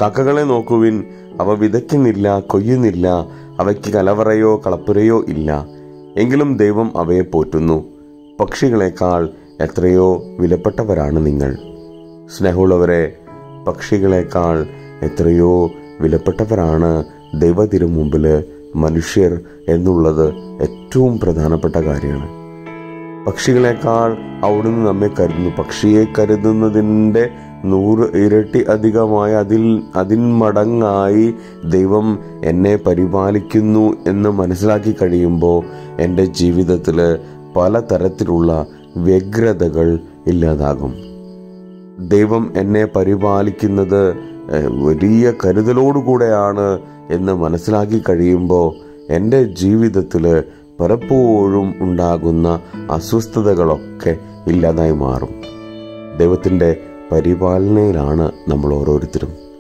കാക്കകളെ നോക്കുവിൻ അവ വിതയ്ക്കുന്നില്ല കൊയ്യുന്നില്ല അവയ്ക്ക് കലവറയോ കളപ്പുരയോ ഇല്ല എങ്കിലും ദൈവം അവയെ പോറ്റുന്നു പക്ഷികളെക്കാൾ എത്രയോ വിലപ്പെട്ടവരാണ് നിങ്ങൾ സ്നേഹമുള്ളവരെ പക്ഷികളെക്കാൾ എത്രയോ വിലപ്പെട്ടവരാണ് ദൈവത്തിനു മുമ്പിൽ മനുഷ്യർ എന്നുള്ളത് ഏറ്റവും പ്രധാനപ്പെട്ട കാര്യമാണ് പക്ഷികളെക്കാൾ അവിടുന്ന് നമ്മെ കരുതുന്നു പക്ഷിയെ കരുതുന്നതിൻ്റെ നൂറ് ഇരട്ടി അധികമായി അതിൽ അതിൻ മടങ്ങായി ദൈവം എന്നെ പരിപാലിക്കുന്നു എന്ന് മനസ്സിലാക്കി കഴിയുമ്പോൾ എൻ്റെ ജീവിതത്തിൽ പലതരത്തിലുള്ള വ്യഗ്രതകൾ ഇല്ലാതാകും ദൈവം എന്നെ പരിപാലിക്കുന്നത് ഏഹ്, വലിയ കരുതലോടുകൂടെയാണ് എന്ന് മനസ്സിലാക്കി കഴിയുമ്പോൾ എൻ്റെ ജീവിതത്തിൽ പലപ്പോഴും ഉണ്ടാകുന്ന അസ്വസ്ഥതകളൊക്കെ ഇല്ലാതായി മാറും ദൈവത്തിൻ്റെ പരിപാലനയിലാണ് നമ്മൾ ഓരോരുത്തരും